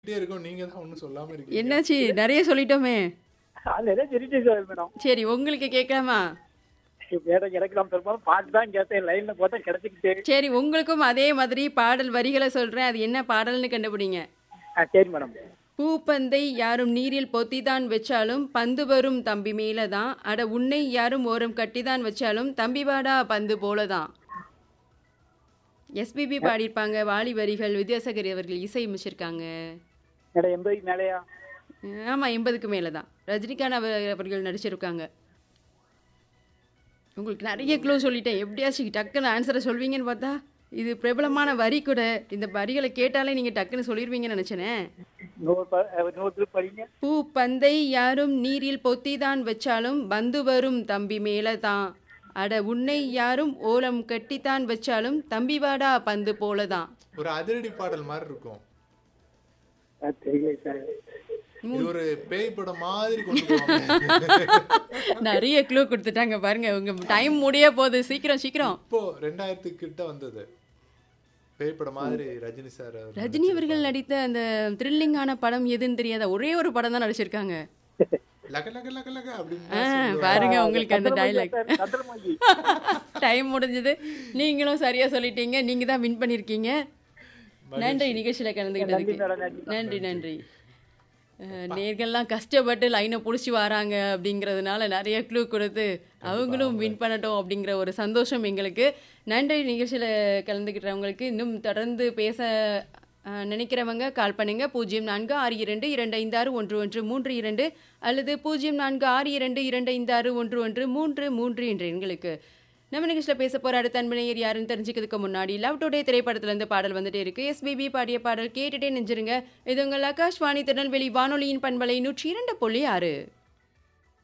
சொல்லிட்டே இருக்கோம் நீங்க தான் ஒன்றும் சொல்லாம இருக்கீங்க என்னாச்சு நிறைய சொல்லிட்டோமே அது நிறைய தெரிஞ்சு சார் மேடம் சரி உங்களுக்கு கேட்கலாமா மேடம் எனக்கு நான் பெரும்பாலும் பாட்டு தான் கேட்டேன் லைன்ல போட்டா கிடைச்சிக்கிட்டு சரி உங்களுக்கும் அதே மாதிரி பாடல் வரிகளை சொல்றேன் அது என்ன பாடல்னு கண்டுபிடிங்க ஆ சரி மேடம் பூப்பந்தை யாரும் நீரில் பொத்திதான் வச்சாலும் பந்து வரும் தம்பி மேலதான் அட உன்னை யாரும் ஓரம் கட்டிதான் வச்சாலும் தம்பி வாடா பந்து போலதான் எஸ்பிபி பாடியிருப்பாங்க வாலி வரிகள் வித்யாசாகர் அவர்கள் இசை அமைச்சிருக்காங்க மேடம் எண்பதுக்கு மேலேயா ஆமாம் எண்பதுக்கு மேலே தான் ரஜினிகாந்த் அவர் அவர்கள் நடிச்சிருக்காங்க உங்களுக்கு நிறைய க்ளூ சொல்லிட்டேன் எப்படியாச்சும் டக்குன்னு ஆன்சரை சொல்வீங்கன்னு பார்த்தா இது பிரபலமான வரி கூட இந்த வரிகளை கேட்டாலே நீங்கள் டக்குன்னு சொல்லிடுவீங்கன்னு நினச்சேனே நூறு ப- அஹ் நூறு திருப்பி படிங்க பூ பந்தை யாரும் நீரில் பொத்திதான் வச்சாலும் பந்து வரும் தம்பி மேலே தான் அட உன்னை யாரும் ஓலம் கட்டித்தான் வச்சாலும் தம்பி வாடா பந்து போல தான் ஒரு அதிரடி பாடல் மாதிரி இருக்கும் ஆ, தெரியல சார் இது ஒரு பேய் படம் மாதிரி கொண்டு போவாங்க நிறைய க்ளூ கொடுத்துட்டாங்க பாருங்க உங்க டைம் முடிய போகுது சீக்கிரம் சீக்கிரம் இப்போ ரெண்டாயிரத்துக்கு கிட்ட வந்தது பேய் படம் மாதிரி ரஜினி சார் ரஜினி அவர்கள் நடித்த அந்த த்ரில்லிங்கான படம் எதுன்னு தெரியாத ஒரே ஒரு படம் தான் நடிச்சிருக்காங்க லக லக லக லக அப்படின்னு ஆ, தான் சொல்லுவாங்க. பாருங்க உங்களுக்கு அந்த டைலாக் சார் சந்திரமுகி டைம் முடிஞ்சது நீங்களும் சரியா சொல்லிட்டீங்க நீங்க தான் வின் பண்ணிருக்கீங்க நன்றி நிகழ்ச்சியில கலந்துக்கிட்டதுக்கு மேடம், நன்றி. நன்றி நன்றி அஹ், நேர்கள்லாம் கஷ்டப்பட்டு லைனை பிடிச்சி வராங்க அப்படிங்கிறதுனால நிறைய க்ளூ கொடுத்து அவங்களும் வின் பண்ணட்டும் அப்படிங்கிற ஒரு சந்தோஷம் எங்களுக்கு நன்றி நிகழ்ச்சியில் கலந்துக்கிட்டவங்களுக்கு இன்னும் தொடர்ந்து பேச அஹ், நினைக்கிறவங்க கால் பண்ணுங்க பூஜ்ஜியம் நான்கு ஆறு இரண்டு இரண்டு ஐந்து ஆறு ஒன்று ஒன்று மூன்று இரண்டு அல்லது பூஜ்ஜியம் நான்கு ஆறு இரண்டு இரண்டு ஐந்து ஆறு ஒன்று ஒன்று மூன்று மூன்று என்ற எண்களுக்கு நம்ம நிகழ்ச்சியில் பேச போற அடுத்த அன்பனையர் யாருன்னு தெரிஞ்சுக்கிறதுக்கு முன்னாடி லவ் டுடே திரைப்படத்துல இருந்து பாடல் வந்துட்டே இருக்கு எஸ்பிபி பாடிய பாடல் கேட்டுட்டே நெஞ்சிருங்க இது உங்கள் ஆகாஷ்வாணி திருநெல்வேலி வானொலியின் பண்பலை நூற்றி இரண்டு புள்ளி ஆறு